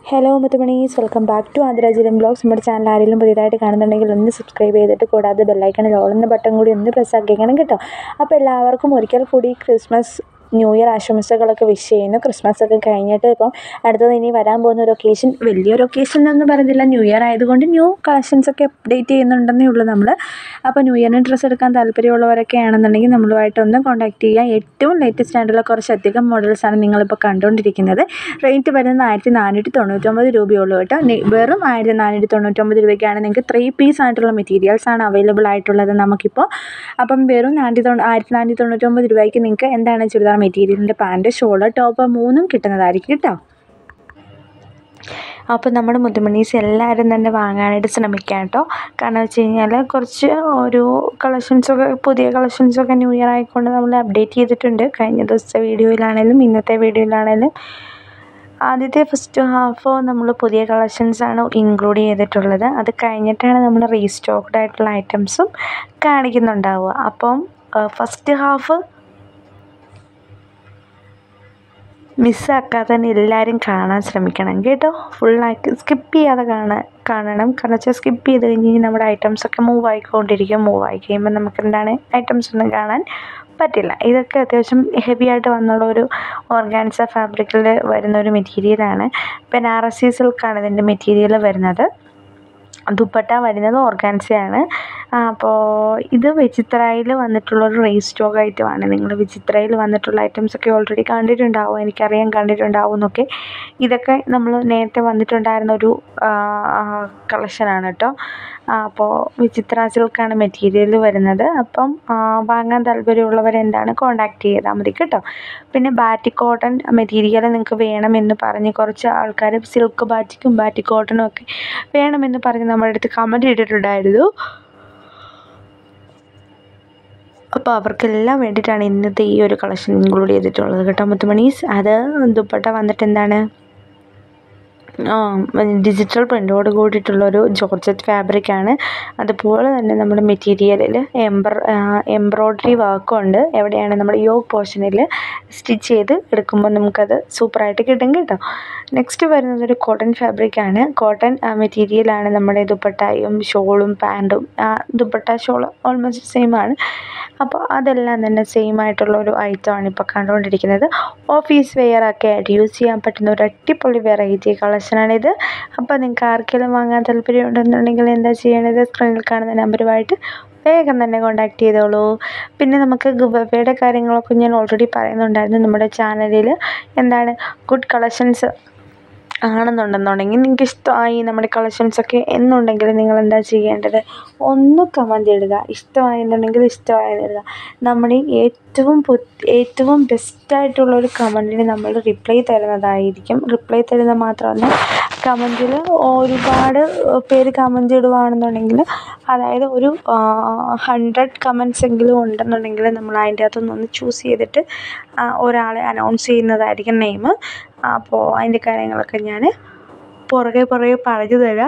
hello മുത്തുമണീസ് welcome back to ആതിരാജിരം vlogs നമ്മുടെ ചാനൽ ആരെങ്കിലും പുതിയതായിട്ട് കാണുന്നുണ്ടെങ്കിൽ ഒന്ന് സബ്സ്ക്രൈബ് ചെയ്തിട്ട് കൂടാതെ ബെല്ലൈക്കണിൽ ഓൾ എന്ന ബട്ടൺ കൂടി ഒന്ന് പ്രസ് ആക്കിക്കണം കേട്ടോ അപ്പോൾ എല്ലാവർക്കും ഒരിക്കൽ കൂടി ക്രിസ്മസ് ന്യൂ ഇയർ ആശംസകളൊക്കെ വിഷ് ചെയ്യുന്നു ക്രിസ്മസ് ഒക്കെ കഴിഞ്ഞിട്ട് ഇപ്പം അടുത്തത് ഇനി വരാൻ പോകുന്ന ഒരു ഒക്കേഷൻ വലിയൊരു ഒക്കേഷൻ എന്നൊന്നും പറയുന്നില്ല ന്യൂ ഇയർ ആയതുകൊണ്ട് ന്യൂ കളക്ഷൻസ് ഒക്കെ അപ്ഡേറ്റ് ചെയ്യുന്നുണ്ടെന്നേ ഉള്ളൂ നമ്മൾ അപ്പോൾ ന്യൂ ഇയറിന് ഡ്രസ്സ് എടുക്കാൻ താല്പര്യമുള്ളവരൊക്കെ ആണെന്നുണ്ടെങ്കിൽ നമ്മളുമായിട്ടൊന്ന് കോൺടാക്ട് ചെയ്യുക ഏറ്റവും ലേറ്റസ്റ്റ് ആയിട്ടുള്ള കുറച്ചധികം മോഡൽസാണ് നിങ്ങളിപ്പോൾ കണ്ടുകൊണ്ടിരിക്കുന്നത് റേറ്റ് വരുന്നത് ആയിരത്തി നാനൂറ്റി തൊണ്ണൂറ്റൊമ്പത് രൂപയുള്ളൂ കേട്ടോ നി- വെറും ആയിരത്തി നാനൂറ്റി തൊണ്ണൂറ്റൊമ്പത് രൂപയ്ക്കാണ് നിങ്ങൾക്ക് ത്രീ പീസ് ആയിട്ടുള്ള മെറ്റീരിയൽസ് ആണ് അവൈലബിൾ ആയിട്ടുള്ളത് നമുക്കിപ്പോൾ അപ്പം വെറും നാനൂറ്റി തൊണ്ണൂ ആയിരത്തി നാനൂറ്റി തൊണ്ണൂറ്റൊമ്പത് രൂപയ്ക്ക് നിങ്ങൾക്ക് എന്താണ് ചുരിദാർ മെറ്റീരിയലിൻ്റെ പാൻറ്റ് ഷോള് ടോപ്പ് മൂന്നും കിട്ടുന്നതായിരിക്കും കേട്ടോ അപ്പോൾ നമ്മുടെ മുത്തുമണീസ് എല്ലാവരും തന്നെ വാങ്ങാനായിട്ട് ശ്രമിക്കാം കേട്ടോ കാരണം വെച്ച് കഴിഞ്ഞാൽ കുറച്ച് ഒരു കളക്ഷൻസൊക്കെ പുതിയ കളക്ഷൻസൊക്കെ ന്യൂ ഇയർ ആയിക്കൊണ്ട് നമ്മൾ അപ്ഡേറ്റ് ചെയ്തിട്ടുണ്ട് കഴിഞ്ഞ ദിവസത്തെ വീഡിയോയിലാണേലും ഇന്നത്തെ വീഡിയോയിലാണേലും ആദ്യത്തെ ഫസ്റ്റ് ഹാഫ് നമ്മൾ പുതിയ കളക്ഷൻസാണ് ഇൻക്ലൂഡ് ചെയ്തിട്ടുള്ളത് അത് കഴിഞ്ഞിട്ടാണ് നമ്മൾ റീസ്റ്റോക്ക്ഡ് ആയിട്ടുള്ള ഐറ്റംസും കാണിക്കുന്നുണ്ടാവുക അപ്പം ഫസ്റ്റ് ഹാഫ് മിസ്സാക്കാതെ തന്നെ എല്ലാവരും കാണാൻ ശ്രമിക്കണം കേട്ടോ ഫുള്ളാക്കി സ്കിപ്പ് ചെയ്യാതെ കാണാൻ കാണണം കാരണം വെച്ചാൽ സ്കിപ്പ് ചെയ്ത് കഴിഞ്ഞ് കഴിഞ്ഞാൽ നമ്മുടെ ഐറ്റംസൊക്കെ മൂവ് ആയിക്കൊണ്ടിരിക്കും മൂവ് ആയി കഴിയുമ്പോൾ നമുക്ക് എന്താണ് ഐറ്റംസ് ഒന്നും കാണാൻ പറ്റില്ല ഇതൊക്കെ അത്യാവശ്യം ഹെവി ആയിട്ട് വന്നുള്ള ഒരു ഓർഗാൻസ ഫാബ്രിക്കിൽ വരുന്ന ഒരു മെറ്റീരിയലാണ് ബനാറസി സിൽക്കാണ് ഇതിൻ്റെ മെറ്റീരിയൽ വരുന്നത് ദുപ്പട്ട വരുന്നത് ഓർഗാൻസയാണ് അപ്പോൾ ഇത് വിചിത്രയിൽ വന്നിട്ടുള്ളൊരു റീസ്റ്റോക്ക് ഐറ്റമാണ് നിങ്ങൾ വിചിത്രയിൽ വന്നിട്ടുള്ള ഐറ്റംസ് ഒക്കെ ഓൾറെഡി കണ്ടിട്ടുണ്ടാവും എനിക്കറിയാം കണ്ടിട്ടുണ്ടാവും എന്നൊക്കെ ഇതൊക്കെ നമ്മൾ നേരത്തെ വന്നിട്ടുണ്ടായിരുന്ന ഒരു കളക്ഷനാണ് കേട്ടോ അപ്പോൾ വിചിത്ര സിൽക്കാണ് മെറ്റീരിയൽ വരുന്നത് അപ്പം ആ, വാങ്ങാൻ താല്പര്യമുള്ളവർ എന്താണ് കോണ്ടാക്ട് ചെയ്താൽ മതി കേട്ടോ പിന്നെ ബാറ്റിക് കോട്ടൺ മെറ്റീരിയൽ നിങ്ങൾക്ക് വേണമെന്ന് പറഞ്ഞ് കുറച്ച് ആൾക്കാർ സിൽക്ക് ബാറ്റിക്കും ബാറ്റിക് കോട്ടണും ഒക്കെ വേണമെന്ന് പറഞ്ഞ് നമ്മുടെ അടുത്ത് കമൻറ്റ് ഇട്ടിട്ടുണ്ടായിരുന്നു അപ്പോൾ അവർക്കെല്ലാം വേണ്ടിയിട്ടാണ് ഇന്നത്തെ ഈ ഒരു കളക്ഷൻ ഇൻക്ലൂഡ് ചെയ്തിട്ടുള്ളത് കേട്ടോ മുത്തുമണീസ് അത് ദുപ്പട്ട വന്നിട്ട് എന്താണ് ആ ഡിജിറ്റൽ പ്രിൻ്റോട് കൂടിയിട്ടുള്ളൊരു ജോർജറ്റ് ഫാബ്രിക്കാണ് അതുപോലെ തന്നെ നമ്മുടെ മെറ്റീരിയലിൽ എംബ്ര എംബ്രോയ്ഡറി വർക്കുണ്ട് എവിടെയാണ് നമ്മുടെ യോഗ് പോർഷനിൽ സ്റ്റിച്ച് ചെയ്ത് എടുക്കുമ്പോൾ നമുക്കത് സൂപ്പറായിട്ട് കിട്ടും കേട്ടോ നെക്സ്റ്റ് വരുന്നത് ഒരു കോട്ടൺ ഫാബ്രിക്കാണ് കോട്ടൺ മെറ്റീരിയലാണ് നമ്മുടെ ദുപ്പട്ടയും ഷോളും പാൻറ്റും ദുപ്പട്ട ഷോൾ ഓൾമോസ്റ്റ് സെയിം ആണ് അപ്പോൾ അതെല്ലാം തന്നെ സെയിം ആയിട്ടുള്ള ഒരു ഐറ്റമാണ് ഇപ്പോൾ കണ്ടുകൊണ്ടിരിക്കുന്നത് ഓഫീസ് വെയർ ഒക്കെ ആയിട്ട് യൂസ് ചെയ്യാൻ പറ്റുന്ന ഒരു അടിപൊളി വെറൈറ്റി കളക്ഷനാണിത് അപ്പോൾ നിങ്ങൾക്ക് ആർക്കെങ്കിലും വാങ്ങാൻ താല്പര്യമുണ്ടെന്നുണ്ടെങ്കിൽ എന്താ ചെയ്യേണ്ടത് സ്ക്രീനിൽ കാണുന്ന നമ്പറുമായിട്ട് വേഗം തന്നെ കോൺടാക്ട് ചെയ്തോളൂ പിന്നെ നമുക്ക് ഗുബയുടെ കാര്യങ്ങളൊക്കെ ഞാൻ ഓൾറെഡി പറയുന്നുണ്ടായിരുന്നു നമ്മുടെ ചാനലിൽ എന്താണ് ഗുഡ് കളക്ഷൻസ് ആണെന്നുണ്ടെന്നുണ്ടെങ്കിൽ നിങ്ങൾക്ക് ഇഷ്ടമായി നമ്മുടെ കളക്ഷൻസൊക്കെ എന്നുണ്ടെങ്കിൽ നിങ്ങൾ എന്താ ചെയ്യേണ്ടത് ഒന്ന് കമൻ്റ് ഇടുക ഇഷ്ടമായെന്നുണ്ടെങ്കിൽ ഇഷ്ടമായെന്ന് ഇടുക നമ്മുടെ ഏറ്റവും പു ഏറ്റവും ബെസ്റ്റായിട്ടുള്ള ഒരു കമൻറ്റിന് നമ്മൾ റിപ്ലൈ തരുന്നതായിരിക്കും റിപ്ലൈ തരുന്നത് മാത്രമല്ല കമൻറ്റിൽ ഒരുപാട് പേര് കമൻറ്റ് ഇടുകയാണെന്നുണ്ടെങ്കിൽ അതായത് ഒരു ഹൺഡ്രഡ് കമൻറ്റ്സ് എങ്കിലും ഉണ്ടെന്നുണ്ടെങ്കിൽ നമ്മൾ അതിൻ്റെ അകത്തുനിന്ന് ഒന്ന് ചൂസ് ചെയ്തിട്ട് ആ, ഒരാളെ അനൗൺസ് ചെയ്യുന്നതായിരിക്കും നെയിം അപ്പോൾ അതിൻ്റെ കാര്യങ്ങളൊക്കെ ഞാൻ പുറകെ പുറകെ പറഞ്ഞു തരാം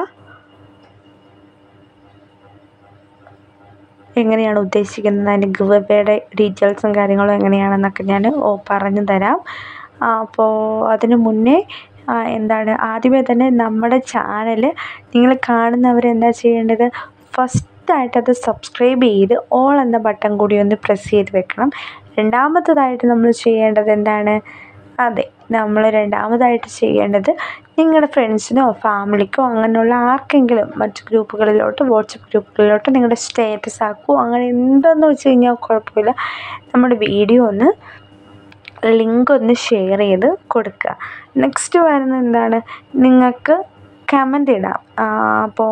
എങ്ങനെയാണ് ഉദ്ദേശിക്കുന്നത് അതിൻ്റെ ഗിവവേയുടെ ഡീറ്റെയിൽസും കാര്യങ്ങളും എങ്ങനെയാണെന്നൊക്കെ ഞാൻ ഓ പറഞ്ഞു തരാം ആ, അപ്പോൾ അതിന് മുന്നേ ആ, എന്താണ് ആദ്യമേ തന്നെ നമ്മുടെ ചാനൽ നിങ്ങൾ കാണുന്നവർ എന്താ ചെയ്യേണ്ടത് ഫസ്റ്റായിട്ട് അത് സബ്സ്ക്രൈബ് ചെയ്ത് ഓൾ എന്ന ബട്ടൺ കൂടി ഒന്ന് പ്രസ് ചെയ്ത് വെക്കണം രണ്ടാമത്തതായിട്ട് നമ്മൾ ചെയ്യേണ്ടത് എന്താണ് അതെ നമ്മൾ രണ്ടാമതായിട്ട് ചെയ്യേണ്ടത് നിങ്ങളുടെ ഫ്രണ്ട്സിനോ ഫാമിലിക്കോ അങ്ങനെയുള്ള ആർക്കെങ്കിലും മറ്റ് ഗ്രൂപ്പുകളിലോട്ട് വാട്സപ്പ് ഗ്രൂപ്പുകളിലോട്ട് നിങ്ങളുടെ സ്റ്റാറ്റസ് ആക്കുമോ അങ്ങനെ എന്തെന്ന് വെച്ച് കഴിഞ്ഞാൽ കുഴപ്പമില്ല നമ്മുടെ വീഡിയോ ഒന്ന് ലിങ്ക് ഒന്ന് ഷെയർ ചെയ്ത് കൊടുക്കുക നെക്സ്റ്റ് വരുന്നത് എന്താണ് നിങ്ങൾക്ക് കമൻ്റ് ഇടാം ആ, അപ്പോൾ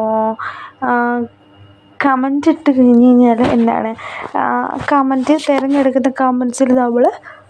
കമൻ്റ് ഇട്ട് കഴിഞ്ഞ് കഴിഞ്ഞാൽ എന്താണ് കമൻറ്റ് തിരഞ്ഞെടുക്കുന്ന കമൻസിൽ നമ്മൾ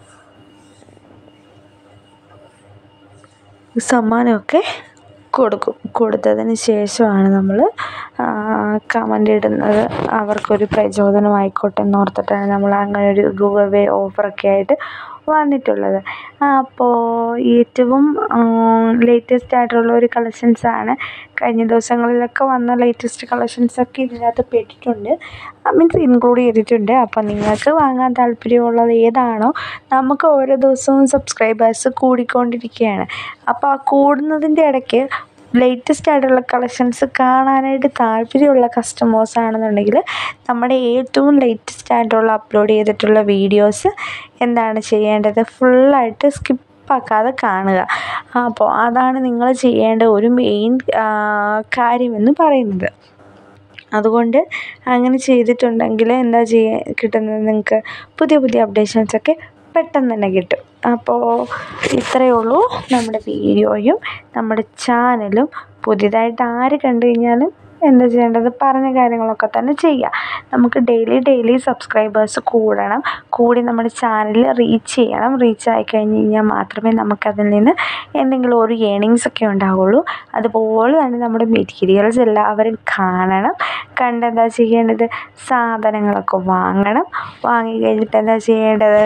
സമ്മാനമൊക്കെ കൊടുക്കും കൊടുത്തതിന് ശേഷമാണ് നമ്മൾ കമൻ്റ് ഇടുന്നത് അവർക്കൊരു പ്രചോദനമായിക്കോട്ടെ എന്നോർത്തിട്ടാണ് നമ്മൾ അങ്ങനെ ഒരു ഗൂഗിൾ വേ ഓഫറൊക്കെ ആയിട്ട് വന്നിട്ടുള്ളത് അപ്പോൾ ഏറ്റവും ലേറ്റസ്റ്റ് ആയിട്ടുള്ള ഒരു കളക്ഷൻസാണ് കഴിഞ്ഞ ദിവസങ്ങളിലൊക്കെ വന്ന ലേറ്റസ്റ്റ് കളക്ഷൻസൊക്കെ ഇതിനകത്ത് പെട്ടിട്ടുണ്ട് മീൻസ് ഇൻക്ലൂഡ് ചെയ്തിട്ടുണ്ട് അപ്പോൾ നിങ്ങൾക്ക് വാങ്ങാൻ താല്പര്യമുള്ളത് ഏതാണോ നമുക്ക് ഓരോ ദിവസവും സബ്സ്ക്രൈബേഴ്സ് കൂടിക്കൊണ്ടിരിക്കുകയാണ് അപ്പോൾ ആ കൂടുന്നതിൻ്റെ ഇടയ്ക്ക് ലേറ്റസ്റ്റ് ആയിട്ടുള്ള കളക്ഷൻസ് കാണാനായിട്ട് താല്പര്യമുള്ള കസ്റ്റമേഴ്സ് ആണെന്നുണ്ടെങ്കിൽ നമ്മുടെ ഏറ്റവും ലേറ്റസ്റ്റ് ആയിട്ടുള്ള അപ്ലോഡ് ചെയ്തിട്ടുള്ള വീഡിയോസ് എന്താണ് ചെയ്യേണ്ടത് ഫുള്ളായിട്ട് സ്കിപ്പാക്കാതെ കാണുക അപ്പോൾ അതാണ് നിങ്ങൾ ചെയ്യേണ്ട ഒരു മെയിൻ കാര്യമെന്ന് പറയുന്നത് അതുകൊണ്ട് അങ്ങനെ ചെയ്തിട്ടുണ്ടെങ്കിൽ എന്താ ചെയ്യുക കിട്ടുന്നത് നിങ്ങൾക്ക് പുതിയ പുതിയ അപ്ഡേഷൻസൊക്കെ പെട്ടെന്ന് തന്നെ കിട്ടും അപ്പോൾ ഇത്രയേ ഉള്ളൂ നമ്മുടെ വീഡിയോയും നമ്മുടെ ചാനലും പുതിയതായിട്ട് ആര് കണ്ടു കഴിഞ്ഞാലും എന്താ ചെയ്യേണ്ടത് പറഞ്ഞ കാര്യങ്ങളൊക്കെ തന്നെ ചെയ്യുക നമുക്ക് ഡെയിലി ഡെയിലി സബ്സ്ക്രൈബേഴ്സ് കൂടണം കൂടി നമ്മുടെ ചാനൽ റീച്ച് ചെയ്യണം റീച്ച് ആയി കഴിഞ്ഞ് കഴിഞ്ഞാൽ മാത്രമേ നമുക്കതിൽ നിന്ന് എന്തെങ്കിലും ഒരു ഏണിങ്സ് ഒക്കെ ഉണ്ടാവുള്ളൂ അതുപോലെ തന്നെ നമ്മുടെ മെറ്റീരിയൽസ് എല്ലാവരും കാണണം കണ്ട് എന്താ ചെയ്യേണ്ടത് സാധനങ്ങളൊക്കെ വാങ്ങണം വാങ്ങി കഴിഞ്ഞിട്ട് എന്താ ചെയ്യേണ്ടത്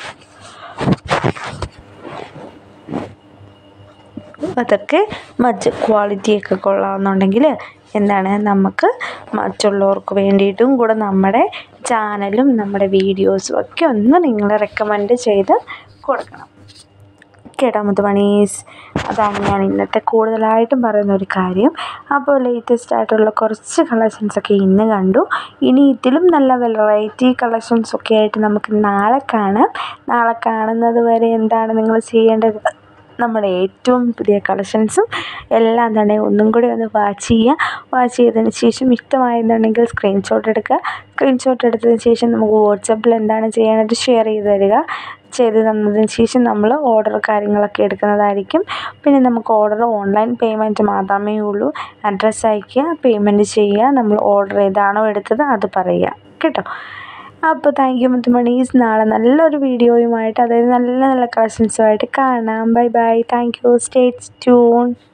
അതൊക്കെ മറ്റ് ക്വാളിറ്റിയൊക്കെ കൊള്ളാമെന്നുണ്ടെങ്കിൽ എന്താണ് നമുക്ക് മറ്റുള്ളവർക്ക് വേണ്ടിയിട്ടും കൂടെ നമ്മുടെ ചാനലും നമ്മുടെ വീഡിയോസും ഒക്കെ ഒന്ന് നിങ്ങൾ റെക്കമെൻഡ് ചെയ്ത് കൊടുക്കണം കേട്ടോ മുത്തുമണീസ് അതാണ് ഞാൻ ഇന്നത്തെ കൂടുതലായിട്ടും പറയുന്ന ഒരു കാര്യം അപ്പോൾ ലേറ്റസ്റ്റ് ആയിട്ടുള്ള കുറച്ച് കളക്ഷൻസൊക്കെ ഇന്ന് കണ്ടു ഇനി ഇതിലും നല്ല വെറൈറ്റി കളക്ഷൻസൊക്കെ ആയിട്ട് നമുക്ക് നാളെ കാണാം നാളെ കാണുന്നത് വരെ എന്താണ് നിങ്ങൾ ചെയ്യേണ്ടത് നമ്മുടെ ഏറ്റവും പുതിയ കളക്ഷൻസും എല്ലാം തന്നെ ഒന്നും കൂടി ഒന്ന് വാച്ച് ചെയ്യുക വാച്ച് ചെയ്തതിന് ശേഷം ഇഷ്ടമായെന്നുണ്ടെങ്കിൽ സ്ക്രീൻഷോട്ട് എടുക്കുക സ്ക്രീൻഷോട്ട് എടുത്തതിന് ശേഷം നമുക്ക് വാട്സപ്പിൽ എന്താണ് ചെയ്യേണ്ടത് ഷെയർ ചെയ്ത് തരിക ചെയ്ത് തന്നതിന് ശേഷം നമ്മൾ ഓർഡർ കാര്യങ്ങളൊക്കെ എടുക്കുന്നതായിരിക്കും പിന്നെ നമുക്ക് ഓർഡർ ഓൺലൈൻ പേയ്മെൻറ്റ് മാത്രമേ ഉള്ളൂ അഡ്രസ്സ് അയയ്ക്കുക പേയ്മെൻറ്റ് ചെയ്യുക നമ്മൾ ഓർഡർ ഏതാണോ എടുത്തത് അത് പറയുക കേട്ടോ അപ്പോൾ താങ്ക് യു മുത്തുമണീസ് നാളെ നല്ലൊരു വീഡിയോയുമായിട്ട് അതായത് നല്ല നല്ല കളക്ഷൻസുമായിട്ട് കാണാം bye bye thank you stay tune